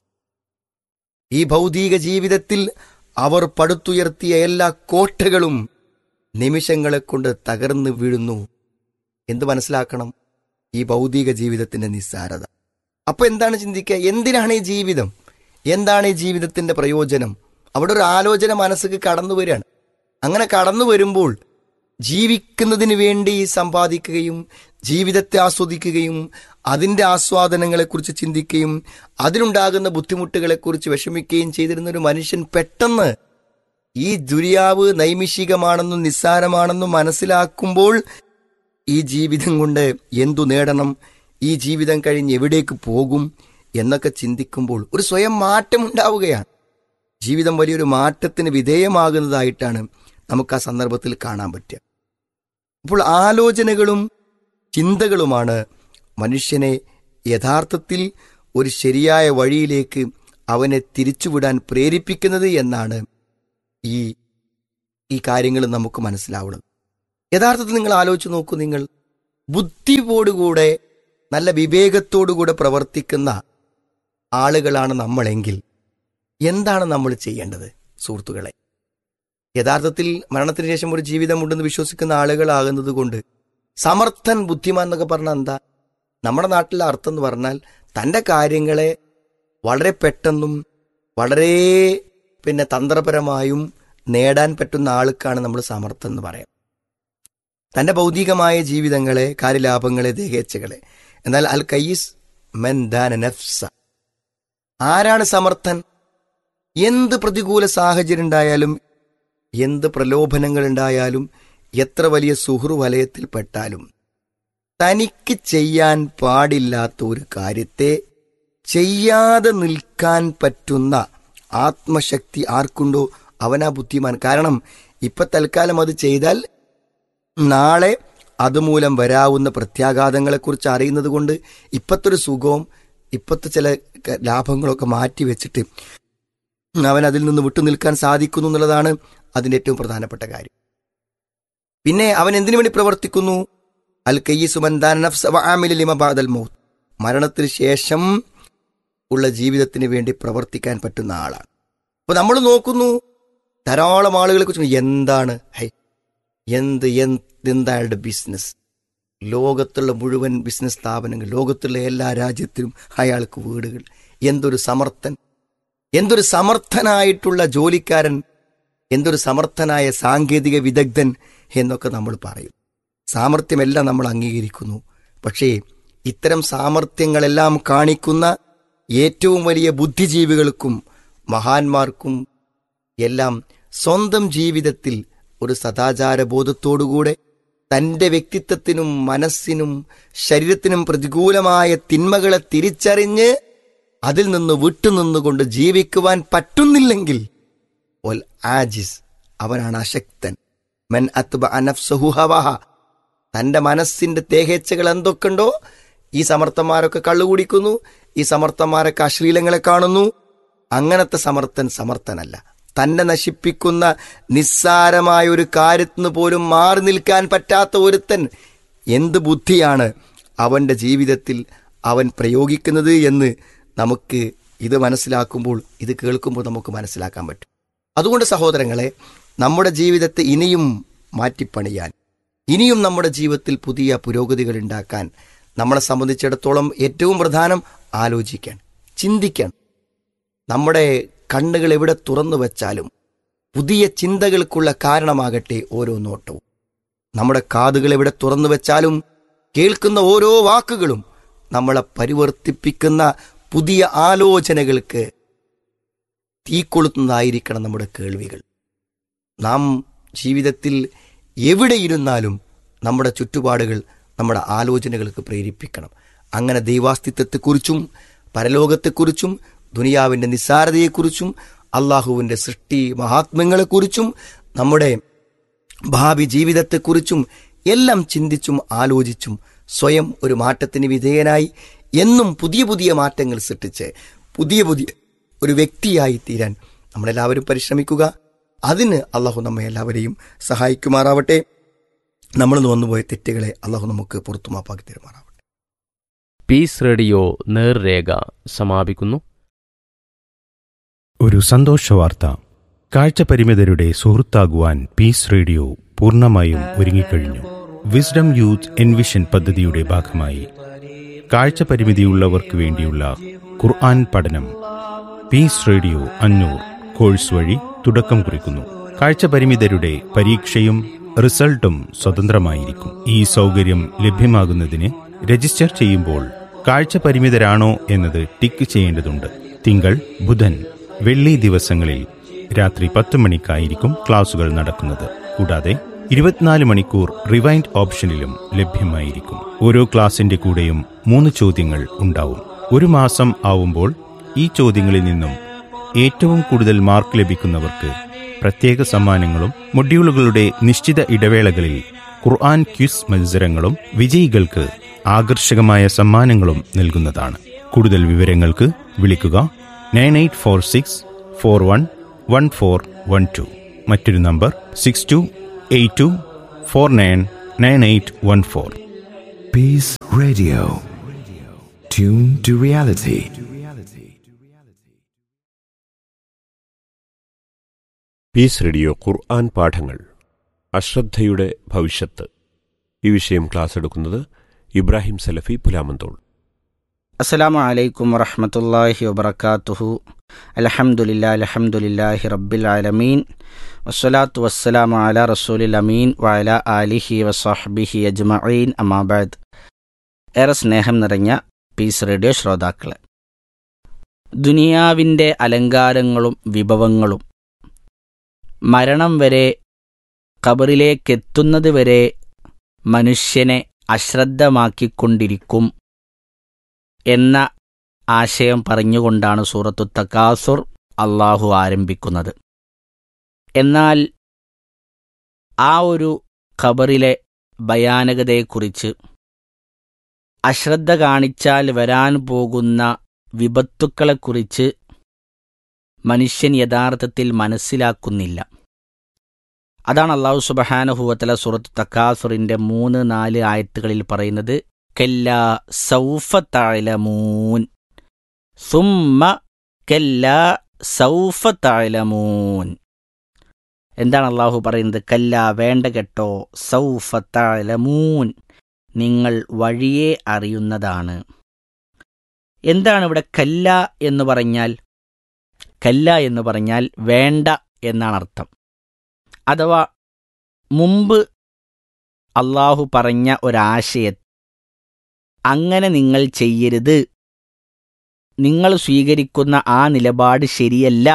Speaker 10: ഈ ഭൗതിക ജീവിതത്തിൽ അവർ പടുത്തുയർത്തിയ എല്ലാ കോട്ടകളും നിമിഷങ്ങളെ കൊണ്ട് തകർന്നു വീഴുന്നു എന്ത് മനസ്സിലാക്കണം ഈ ഭൗതിക ജീവിതത്തിന്റെ നിസ്സാരത അപ്പൊ എന്താണ് ചിന്തിക്കുക എന്തിനാണ് ഈ ജീവിതം എന്താണ് ഈ ജീവിതത്തിന്റെ പ്രയോജനം അവിടെ ഒരു ആലോചന മനസ്സിക്ക് കടന്നു വരികയാണ് അങ്ങനെ കടന്നു വരുമ്പോൾ ജീവിക്കുന്നതിന് വേണ്ടി സമ്പാദിക്കുകയും ജീവിതത്തെ ആസ്വദിക്കുകയും അതിൻ്റെ ആസ്വാദനങ്ങളെക്കുറിച്ച് ചിന്തിക്കുകയും അതിലുണ്ടാകുന്ന ബുദ്ധിമുട്ടുകളെക്കുറിച്ച് വിഷമിക്കുകയും ചെയ്തിരുന്ന ഒരു മനുഷ്യൻ പെട്ടെന്ന് ഈ ദുര്യാവ് നൈമിഷികമാണെന്നും നിസ്സാരമാണെന്നും മനസ്സിലാക്കുമ്പോൾ ഈ ജീവിതം കൊണ്ട് എന്തു നേടണം ഈ ജീവിതം കഴിഞ്ഞ് എവിടേക്ക് പോകും എന്നൊക്കെ ചിന്തിക്കുമ്പോൾ ഒരു സ്വയം മാറ്റം ഉണ്ടാവുകയാണ് ജീവിതം വലിയൊരു മാറ്റത്തിന് വിധേയമാകുന്നതായിട്ടാണ് നമുക്ക് ആ സന്ദർഭത്തിൽ കാണാൻ പറ്റുക അപ്പോൾ ആലോചനകളും ചിന്തകളുമാണ് മനുഷ്യനെ യഥാർത്ഥത്തിൽ ഒരു ശരിയായ വഴിയിലേക്ക് അവനെ തിരിച്ചുവിടാൻ പ്രേരിപ്പിക്കുന്നത് എന്നാണ് ഈ ഈ കാര്യങ്ങൾ നമുക്ക് മനസ്സിലാവുന്നത് യഥാർത്ഥത്തിൽ നിങ്ങൾ ആലോചിച്ച് നോക്കൂ നിങ്ങൾ ബുദ്ധിയോടുകൂടെ നല്ല വിവേകത്തോടുകൂടെ പ്രവർത്തിക്കുന്ന ആളുകളാണ് നമ്മളെങ്കിൽ എന്താണ് നമ്മൾ ചെയ്യേണ്ടത് സുഹൃത്തുക്കളെ യഥാർത്ഥത്തിൽ മരണത്തിന് ശേഷം ഒരു ജീവിതമുണ്ടെന്ന് വിശ്വസിക്കുന്ന ആളുകളാകുന്നത് കൊണ്ട് സമർത്ഥൻ ബുദ്ധിമാൻ എന്നൊക്കെ പറഞ്ഞാൽ എന്താ നമ്മുടെ നാട്ടിലെ അർത്ഥം എന്ന് പറഞ്ഞാൽ തൻ്റെ കാര്യങ്ങളെ വളരെ പെട്ടെന്നും വളരെ പിന്നെ തന്ത്രപരമായും നേടാൻ പറ്റുന്ന ആൾക്കാണ് നമ്മൾ സമർത്ഥം എന്ന് പറയാം തൻ്റെ ഭൗതികമായ ജീവിതങ്ങളെ കാര്യലാഭങ്ങളെ ദേഹേച്ഛകളെ എന്നാൽ അൽ കയ്യിസ് മെൻ ദാന നഫ്സ ആരാണ് സമർത്ഥൻ എന്ത് പ്രതികൂല സാഹചര്യം ഉണ്ടായാലും എന്ത് പ്രലോഭനങ്ങൾ ഉണ്ടായാലും എത്ര വലിയ സുഹൃ വലയത്തിൽപ്പെട്ടാലും തനിക്ക് ചെയ്യാൻ പാടില്ലാത്ത ഒരു കാര്യത്തെ ചെയ്യാതെ നിൽക്കാൻ പറ്റുന്ന ആത്മശക്തി ആർക്കുണ്ടോ അവനാ ബുദ്ധിമാൻ കാരണം ഇപ്പൊ തൽക്കാലം അത് ചെയ്താൽ നാളെ അതുമൂലം വരാവുന്ന പ്രത്യാഘാതങ്ങളെക്കുറിച്ച് അറിയുന്നത് കൊണ്ട് ഇപ്പത്തെ ഒരു സുഖവും ഇപ്പത്തെ ചില ക- ലാഭങ്ങളൊക്കെ മാറ്റി വെച്ചിട്ട് അവൻ അതിൽ നിന്ന് വിട്ടു നിൽക്കാൻ സാധിക്കുന്നു എന്നുള്ളതാണ് അതിന്റെ ഏറ്റവും പ്രധാനപ്പെട്ട കാര്യം പിന്നെ അവൻ എന്തിനു വേണ്ടി പ്രവർത്തിക്കുന്നു അൽ കയ്യസുമന്താനൽ മൗത്ത് മരണത്തിന് ശേഷം ഉള്ള ജീവിതത്തിന് വേണ്ടി പ്രവർത്തിക്കാൻ പറ്റുന്ന ആളാണ് അപ്പൊ നമ്മൾ നോക്കുന്നു ധാരാളം ആളുകളെ കുറിച്ച് എന്താണ് ഹൈ എന്ത് എന്ത് എന്താ അയാളുടെ ബിസിനസ് ലോകത്തുള്ള മുഴുവൻ ബിസിനസ് സ്ഥാപനങ്ങൾ ലോകത്തുള്ള എല്ലാ രാജ്യത്തിലും അയാൾക്ക് വീടുകൾ എന്തൊരു സമർത്ഥൻ എന്തൊരു സമർത്ഥനായിട്ടുള്ള ജോലിക്കാരൻ എന്തൊരു സമർത്ഥനായ സാങ്കേതിക വിദഗ്ധൻ എന്നൊക്കെ നമ്മൾ പറയും സാമർഥ്യമെല്ലാം നമ്മൾ അംഗീകരിക്കുന്നു പക്ഷേ ഇത്തരം സാമർഥ്യങ്ങളെല്ലാം കാണിക്കുന്ന ഏറ്റവും വലിയ ബുദ്ധിജീവികൾക്കും മഹാന്മാർക്കും എല്ലാം സ്വന്തം ജീവിതത്തിൽ ഒരു സദാചാര ബോധത്തോടുകൂടെ തന്റെ വ്യക്തിത്വത്തിനും മനസ്സിനും ശരീരത്തിനും പ്രതികൂലമായ തിന്മകളെ തിരിച്ചറിഞ്ഞ് അതിൽ നിന്ന് വിട്ടുനിന്നുകൊണ്ട് ജീവിക്കുവാൻ പറ്റുന്നില്ലെങ്കിൽ ഒൽ ആജിസ് അവനാണ് അശക്തൻ മെൻ അത്ബ അനഫ്സഹു ഹവഹ തന്റെ മനസ്സിന്റെ തേഹേച്ഛകൾ എന്തൊക്കെയുണ്ടോ ഈ സമർത്ഥന്മാരൊക്കെ കള്ളു കുടിക്കുന്നു ഈ സമർത്ഥന്മാരൊക്കെ അശ്ലീലങ്ങളെ കാണുന്നു അങ്ങനത്തെ സമർത്ഥൻ സമർത്ഥനല്ല തന്നെ നശിപ്പിക്കുന്ന നിസ്സാരമായ ഒരു കാര്യത്തിന് പോലും മാറി നിൽക്കാൻ പറ്റാത്ത ഒരുത്തൻ എന്ത് ബുദ്ധിയാണ് അവന്റെ ജീവിതത്തിൽ അവൻ പ്രയോഗിക്കുന്നത് എന്ന് നമുക്ക് ഇത് മനസ്സിലാക്കുമ്പോൾ ഇത് കേൾക്കുമ്പോൾ നമുക്ക് മനസ്സിലാക്കാൻ പറ്റും അതുകൊണ്ട് സഹോദരങ്ങളെ നമ്മുടെ ജീവിതത്തെ ഇനിയും മാറ്റിപ്പണിയാൻ ഇനിയും നമ്മുടെ ജീവിതത്തിൽ പുതിയ പുരോഗതികൾ ഉണ്ടാക്കാൻ നമ്മളെ സംബന്ധിച്ചിടത്തോളം ഏറ്റവും പ്രധാനം ആലോചിക്കാൻ ചിന്തിക്കാൻ നമ്മുടെ കണ്ണുകൾ എവിടെ തുറന്നു വെച്ചാലും പുതിയ ചിന്തകൾക്കുള്ള കാരണമാകട്ടെ ഓരോ നോട്ടവും നമ്മുടെ കാതുകൾ എവിടെ തുറന്നു വെച്ചാലും കേൾക്കുന്ന ഓരോ വാക്കുകളും നമ്മളെ പരിവർത്തിപ്പിക്കുന്ന പുതിയ ആലോചനകൾക്ക് തീക്കൊളുത്തുന്നതായിരിക്കണം നമ്മുടെ കേൾവികൾ നാം ജീവിതത്തിൽ എവിടെയിരുന്നാലും നമ്മുടെ ചുറ്റുപാടുകൾ നമ്മുടെ ആലോചനകൾക്ക് പ്രേരിപ്പിക്കണം അങ്ങനെ ദൈവാസ്തിത്വത്തെക്കുറിച്ചും പരലോകത്തെക്കുറിച്ചും ദുനിയാവിൻ്റെ നിസ്സാരതയെക്കുറിച്ചും അള്ളാഹുവിൻ്റെ സൃഷ്ടി മഹാത്മ്യങ്ങളെക്കുറിച്ചും നമ്മുടെ ഭാവി ജീവിതത്തെക്കുറിച്ചും എല്ലാം ചിന്തിച്ചും ആലോചിച്ചും സ്വയം ഒരു മാറ്റത്തിന് വിധേയനായി എന്നും പുതിയ പുതിയ മാറ്റങ്ങൾ സൃഷ്ടിച്ച് പുതിയ പുതിയ ഒരു വ്യക്തിയായി തീരാൻ നമ്മളെല്ലാവരും പരിശ്രമിക്കുക അതിന് അള്ളാഹു നമ്മെ എല്ലാവരെയും സഹായിക്കുമാറാവട്ടെ നമ്മൾ വന്നുപോയ തെറ്റുകളെ അള്ളാഹു നമുക്ക് പുറത്തു മാപ്പാക്കി തരുമാറാവട്ടെ
Speaker 6: പീസ് റേഡിയോ നേർരേഖ സമാപിക്കുന്നു
Speaker 4: ഒരു സന്തോഷവാർത്ത കാഴ്ചപരിമിതരുടെ സുഹൃത്താകുവാൻ പീസ് റേഡിയോ പൂർണ്ണമായും ഒരുങ്ങിക്കഴിഞ്ഞു വിസ്ഡം യൂത്ത് എൻവിഷൻ പദ്ധതിയുടെ ഭാഗമായി കാഴ്ചപരിമിതിയുള്ളവർക്ക് വേണ്ടിയുള്ള ഖുർആൻ പഠനം പീസ് റേഡിയോ അഞ്ഞൂർ കോഴ്സ് വഴി തുടക്കം കുറിക്കുന്നു കാഴ്ചപരിമിതരുടെ പരീക്ഷയും റിസൾട്ടും സ്വതന്ത്രമായിരിക്കും ഈ സൗകര്യം ലഭ്യമാകുന്നതിന് രജിസ്റ്റർ ചെയ്യുമ്പോൾ കാഴ്ചപരിമിതരാണോ എന്നത് ടിക്ക് ചെയ്യേണ്ടതുണ്ട് തിങ്കൾ ബുധൻ വെള്ളി ദിവസങ്ങളിൽ രാത്രി പത്ത് മണിക്കായിരിക്കും ക്ലാസുകൾ നടക്കുന്നത് കൂടാതെ ഇരുപത്തിനാല് മണിക്കൂർ റിവൈൻഡ് ഓപ്ഷനിലും ലഭ്യമായിരിക്കും ഓരോ ക്ലാസിന്റെ കൂടെയും മൂന്ന് ചോദ്യങ്ങൾ ഉണ്ടാവും ഒരു മാസം ആവുമ്പോൾ ഈ ചോദ്യങ്ങളിൽ നിന്നും ഏറ്റവും കൂടുതൽ മാർക്ക് ലഭിക്കുന്നവർക്ക് പ്രത്യേക സമ്മാനങ്ങളും മൊഡ്യൂളുകളുടെ നിശ്ചിത ഇടവേളകളിൽ ഖുർആൻ ക്വിസ് മത്സരങ്ങളും വിജയികൾക്ക് ആകർഷകമായ സമ്മാനങ്ങളും നൽകുന്നതാണ് കൂടുതൽ വിവരങ്ങൾക്ക് വിളിക്കുക nine eight four six four one one four one two മറ്റൊരു number six two eight two four nine nine eight one four
Speaker 8: Peace Radio. Tune to reality.
Speaker 11: Peace radio Quran പാഠങ്ങൾ അശ്രദ്ധയുടെ ഭവിഷ്യത്ത് ഈ വിഷയം ക്ലാസ് എടുക്കുന്നത് ഇബ്രാഹിം സലഫി പുലാമന്തോൾ
Speaker 12: അസ്സലാമു അലൈക്കും വറഹമത്തല്ലാഹി വബർക്കാത്തുഹു അലഹമുല്ലാ അലഹമുല്ലാഹി റബ്ബിൽ ആലമീൻ വസ്സലാത്തു വസ്സലാമു അല റസൂലിൽ അമീൻ വഅല ആലിഹി വസഹബിഹി അജ്മഈൻ അമാബാദ് ഏറെ സ്നേഹം നിറഞ്ഞ പീസ് റേഡിയോ ശ്രോതാക്കളെ ദുനിയാവിൻ്റെ അലങ്കാരങ്ങളും വിഭവങ്ങളും മരണം വരെ ഖബറിലേക്കെത്തുന്നത് വരെ മനുഷ്യനെ അശ്രദ്ധമാക്കിക്കൊണ്ടിരിക്കും എന്ന ആശയം പറഞ്ഞുകൊണ്ടാണ് സൂറത്തു തക്കാസുർ അള്ളാഹു ആരംഭിക്കുന്നത് എന്നാൽ ആ ഒരു ഖബറിലെ ഭയാനകതയെക്കുറിച്ച് അശ്രദ്ധ കാണിച്ചാൽ വരാൻ പോകുന്ന വിപത്തുക്കളെക്കുറിച്ച് മനുഷ്യൻ യഥാർത്ഥത്തിൽ മനസ്സിലാക്കുന്നില്ല അതാണ് അള്ളാഹു സുബഹാനഹുവത്തല സൂറത്ത് തക്കാസുറിൻ്റെ മൂന്ന് നാല് ആയത്തുകളിൽ പറയുന്നത് കല്ല സൗഫ താഴലമൂൻ സുമ്മ കല്ല സൗഫ താഴലമൂൻ എന്താണ് അള്ളാഹു പറയുന്നത് കല്ല വേണ്ട കേട്ടോ സൗഫ താഴലമൂൻ നിങ്ങൾ വഴിയെ അറിയുന്നതാണ് എന്താണ് ഇവിടെ കല്ല എന്ന് പറഞ്ഞാൽ കല്ല എന്ന് പറഞ്ഞാൽ വേണ്ട എന്നാണ് അർത്ഥം അഥവാ മുമ്പ് അള്ളാഹു പറഞ്ഞ ഒരാശയ അങ്ങനെ നിങ്ങൾ ചെയ്യരുത് നിങ്ങൾ സ്വീകരിക്കുന്ന ആ നിലപാട് ശരിയല്ല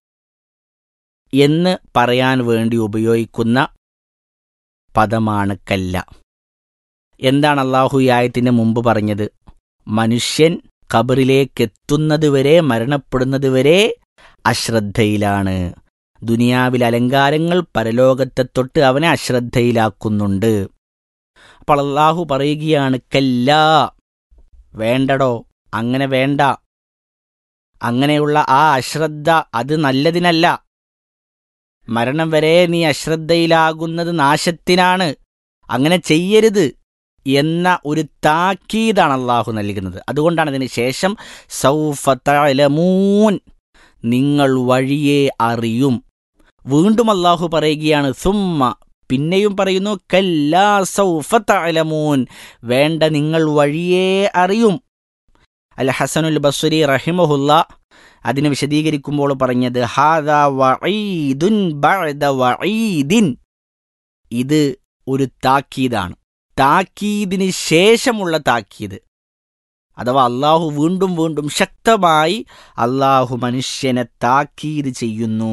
Speaker 12: എന്ന് പറയാൻ വേണ്ടി ഉപയോഗിക്കുന്ന പദമാണ് കല്ല എന്താണ് അള്ളാഹു ഈ ആയത്തിന് മുമ്പ് പറഞ്ഞത് മനുഷ്യൻ ഖബറിലേക്കെത്തുന്നതുവരെ മരണപ്പെടുന്നതുവരെ അശ്രദ്ധയിലാണ് ദുനിയാവിൽ അലങ്കാരങ്ങൾ പരലോകത്തെ തൊട്ട് അവനെ അശ്രദ്ധയിലാക്കുന്നുണ്ട് അപ്പോൾ അള്ളാഹു പറയുകയാണ് കല്ലാ വേണ്ടടോ അങ്ങനെ വേണ്ട അങ്ങനെയുള്ള ആ അശ്രദ്ധ അത് നല്ലതിനല്ല മരണം വരെ നീ അശ്രദ്ധയിലാകുന്നത് നാശത്തിനാണ് അങ്ങനെ ചെയ്യരുത് എന്ന ഒരു താക്കീതാണ് അള്ളാഹു നൽകുന്നത് അതുകൊണ്ടാണ് അതിന് ശേഷം സൗഫത്തലമൂൻ നിങ്ങൾ വഴിയെ അറിയും വീണ്ടും അള്ളാഹു പറയുകയാണ് സുമ്മ പിന്നെയും പറയുന്നു കല്ലാ സൗഫത്തലമൂൻ വേണ്ട നിങ്ങൾ വഴിയെ അറിയും അൽ ഹസനുൽ ബസുരി റഹിമഹുല്ല അതിനെ വിശദീകരിക്കുമ്പോൾ പറഞ്ഞത് ഹാദ വഈദുൻ ബഅദ വഈദിൻ ഇത് ഒരു താക്കീതാണ് താക്കീദിന് ശേഷമുള്ള താക്കീത് അഥവാ അള്ളാഹു വീണ്ടും വീണ്ടും ശക്തമായി അള്ളാഹു മനുഷ്യനെ താക്കീത് ചെയ്യുന്നു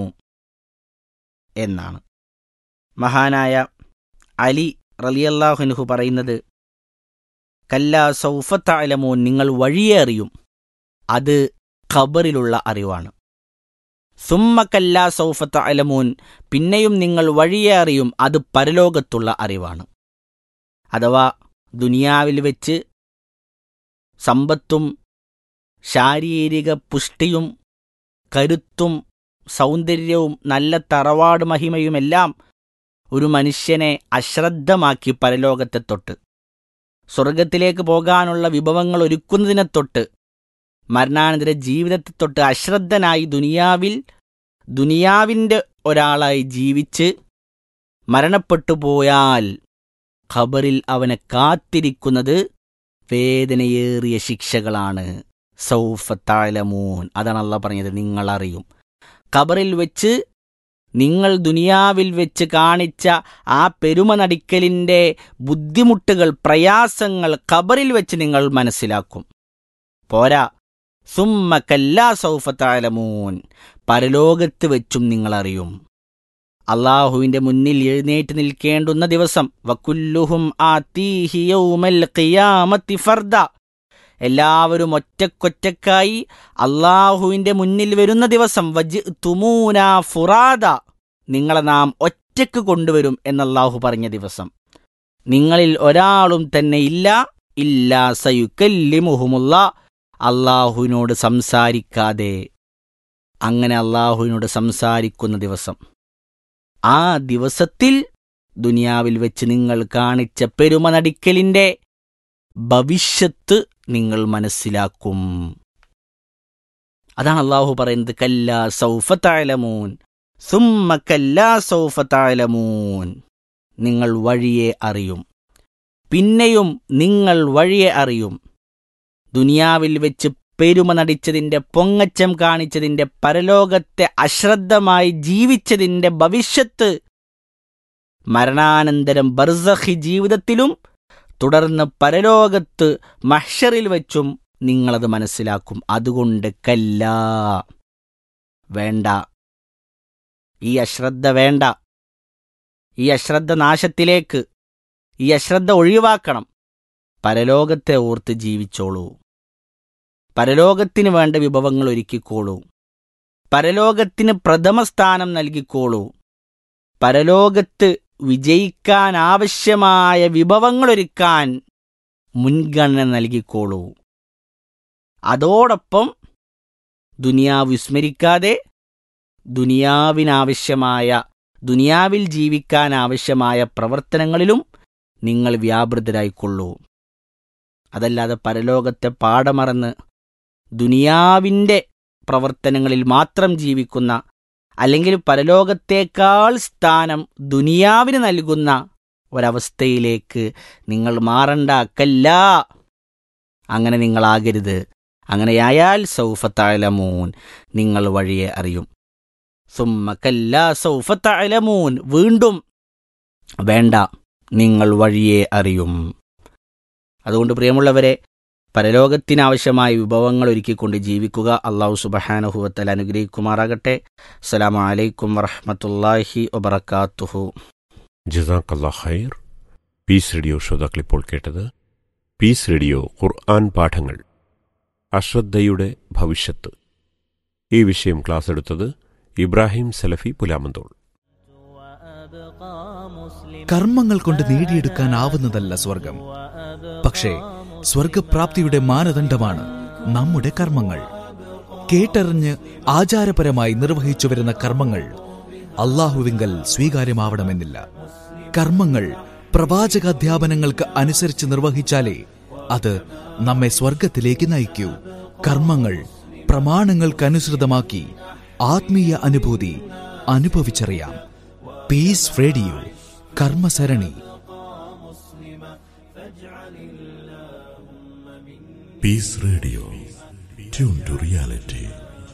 Speaker 12: എന്നാണ് മഹാനായ അലി റലിയല്ലാഹുനുഹു പറയുന്നത് കല്ലാ സൗഫത്തലമോൻ നിങ്ങൾ വഴിയെ അറിയും അത് ഖബറിലുള്ള അറിവാണ് സുമ്മ കല്ലാ സൗഫത്ത അലമൂൻ പിന്നെയും നിങ്ങൾ വഴിയെ അറിയും അത് പരലോകത്തുള്ള അറിവാണ് അഥവാ ദുനിയാവിൽ വെച്ച് സമ്പത്തും ശാരീരിക പുഷ്ടിയും കരുത്തും സൗന്ദര്യവും നല്ല തറവാട് മഹിമയുമെല്ലാം ഒരു മനുഷ്യനെ അശ്രദ്ധമാക്കി പരലോകത്തെ തൊട്ട് സ്വർഗത്തിലേക്ക് പോകാനുള്ള വിഭവങ്ങൾ ഒരുക്കുന്നതിനെ തൊട്ട് മരണാനന്തര ജീവിതത്തെ തൊട്ട് അശ്രദ്ധനായി ദുനിയാവിൽ ദുനിയാവിൻ്റെ ഒരാളായി ജീവിച്ച് മരണപ്പെട്ടു പോയാൽ ഖബറിൽ അവനെ കാത്തിരിക്കുന്നത് വേദനയേറിയ ശിക്ഷകളാണ് സൗഫത്താലമൂൻ അതാണ് അല്ല പറഞ്ഞത് നിങ്ങൾ അറിയും ഖബറിൽ വെച്ച് നിങ്ങൾ ദുനിയാവിൽ വെച്ച് കാണിച്ച ആ പെരുമ നടിക്കലിൻ്റെ ബുദ്ധിമുട്ടുകൾ പ്രയാസങ്ങൾ ഖബറിൽ വെച്ച് നിങ്ങൾ മനസ്സിലാക്കും പോരാ സുമ്മ കല്ലാ സൗഫത്താലമൂൻ പരലോകത്ത് വെച്ചും നിങ്ങൾ അറിയും അള്ളാഹുവിന്റെ മുന്നിൽ എഴുന്നേറ്റ് നിൽക്കേണ്ടുന്ന ദിവസം വക്കുല്ലുഹും ആതീഹി യൗമൽ ഖിയാമത്തി ഫർദ എല്ലാവരും ഒറ്റക്കൊറ്റക്കായി അള്ളാഹുവിന്റെ മുന്നിൽ വരുന്ന ദിവസം വജ് തുമൂന ഫുറാദ നിങ്ങളെ നാം ഒറ്റക്ക് കൊണ്ടുവരും എന്നല്ലാഹു പറഞ്ഞ ദിവസം നിങ്ങളിൽ ഒരാളും തന്നെ ഇല്ല ഇല്ലാ സയുക്കല്ലിമുഹുമുള്ള അള്ളാഹുവിനോട് സംസാരിക്കാതെ അങ്ങനെ അള്ളാഹുവിനോട് സംസാരിക്കുന്ന ദിവസം ആ ദിവസത്തിൽ ദുനിയാവിൽ വെച്ച് നിങ്ങൾ കാണിച്ച പെരുമ നടിക്കലിന്റെ ഭവിഷ്യത്ത് നിങ്ങൾ മനസ്സിലാക്കും അതാണ് അള്ളാഹു പറയുന്നത് കല്ലാ സൗഫത്താലമൂൻ സുമ്മ കല്ലാ സൗഫത്താലമൂൻ നിങ്ങൾ വഴിയെ അറിയും പിന്നെയും നിങ്ങൾ വഴിയെ അറിയും ദുനിയാവിൽ വെച്ച് പെരുമ നടിച്ചതിന്റെ പൊങ്ങച്ചം കാണിച്ചതിന്റെ പരലോകത്തെ അശ്രദ്ധമായി ജീവിച്ചതിന്റെ ഭവിഷ്യത്ത് മരണാനന്തരം ബർസഖി ജീവിതത്തിലും തുടർന്ന് പരലോകത്ത് മഹ്ഷറിൽ വെച്ചും നിങ്ങളത് മനസ്സിലാക്കും അതുകൊണ്ട് കല്ലാ വേണ്ട ഈ അശ്രദ്ധ വേണ്ട ഈ അശ്രദ്ധ നാശത്തിലേക്ക് ഈ അശ്രദ്ധ ഒഴിവാക്കണം പരലോകത്തെ ഓർത്ത് ജീവിച്ചോളൂ പരലോകത്തിന് വേണ്ട വിഭവങ്ങൾ ഒരുക്കിക്കോളൂ പരലോകത്തിന് പ്രഥമ സ്ഥാനം നൽകിക്കോളൂ പരലോകത്ത് വിജയിക്കാൻ ആവശ്യമായ വിഭവങ്ങളൊരുക്കാൻ മുൻഗണന നൽകിക്കോളൂ അതോടൊപ്പം ദുനിയാവ് വിസ്മരിക്കാതെ ദുനിയാവിനാവശ്യമായ ദുനിയാവിൽ ജീവിക്കാൻ ആവശ്യമായ പ്രവർത്തനങ്ങളിലും നിങ്ങൾ വ്യാപൃതരായിക്കൊള്ളൂ അതല്ലാതെ പരലോകത്തെ പാടമറന്ന് ദുനിയാവിൻ്റെ പ്രവർത്തനങ്ങളിൽ മാത്രം ജീവിക്കുന്ന അല്ലെങ്കിൽ പരലോകത്തേക്കാൾ സ്ഥാനം ദുനിയാവിന് നൽകുന്ന ഒരവസ്ഥയിലേക്ക് നിങ്ങൾ മാറണ്ട അക്കല്ല അങ്ങനെ നിങ്ങളാകരുത് അങ്ങനെയായാൽ സൗഫത്താലമൂൻ നിങ്ങൾ വഴിയെ അറിയും സുമ്മക്കല്ല സൗഫത്താലമൂൻ വീണ്ടും വേണ്ട നിങ്ങൾ വഴിയെ അറിയും അതുകൊണ്ട് പ്രിയമുള്ളവരെ പരലോകത്തിനാവശ്യമായ വിഭവങ്ങൾ ഒരുക്കിക്കൊണ്ട് ജീവിക്കുക അള്ളാഹു സുബഹാനഹുവത്തൽ അനുഗ്രഹിക്കുമാറാകട്ടെ അസ്സലാമു അലൈക്കും വറഹമത്തല്ലാഹി വബർക്കാത്തുഹു
Speaker 11: ജസാക്കല്ലാ ഖൈർ പീസ് റേഡിയോ ശ്രോതാക്കളിപ്പോൾ കേട്ടത് പീസ് റേഡിയോ ഖുർആൻ പാഠങ്ങൾ അശ്രദ്ധയുടെ ഭവിഷ്യത്ത് ഈ വിഷയം ക്ലാസ് എടുത്തത് ഇബ്രാഹിം സലഫി പുലാമന്തോൾ
Speaker 13: കർമ്മങ്ങൾ കൊണ്ട് നേടിയെടുക്കാനാവുന്നതല്ല സ്വർഗം പക്ഷേ സ്വർഗപ്രാപ്തിയുടെ മാനദണ്ഡമാണ് നമ്മുടെ കർമ്മങ്ങൾ കേട്ടറിഞ്ഞ് ആചാരപരമായി നിർവഹിച്ചു വരുന്ന കർമ്മങ്ങൾ അള്ളാഹുവിങ്കൽ സ്വീകാര്യമാവണമെന്നില്ല കർമ്മങ്ങൾ പ്രവാചകാധ്യാപനങ്ങൾക്ക് അനുസരിച്ച് നിർവഹിച്ചാലേ അത് നമ്മെ സ്വർഗത്തിലേക്ക് നയിക്കൂ കർമ്മങ്ങൾ പ്രമാണങ്ങൾക്കനുസൃതമാക്കി ആത്മീയ അനുഭൂതി അനുഭവിച്ചറിയാം പീസ് റേഡിയോ കർമ്മസരണി
Speaker 14: Peace Radio. Tune to reality.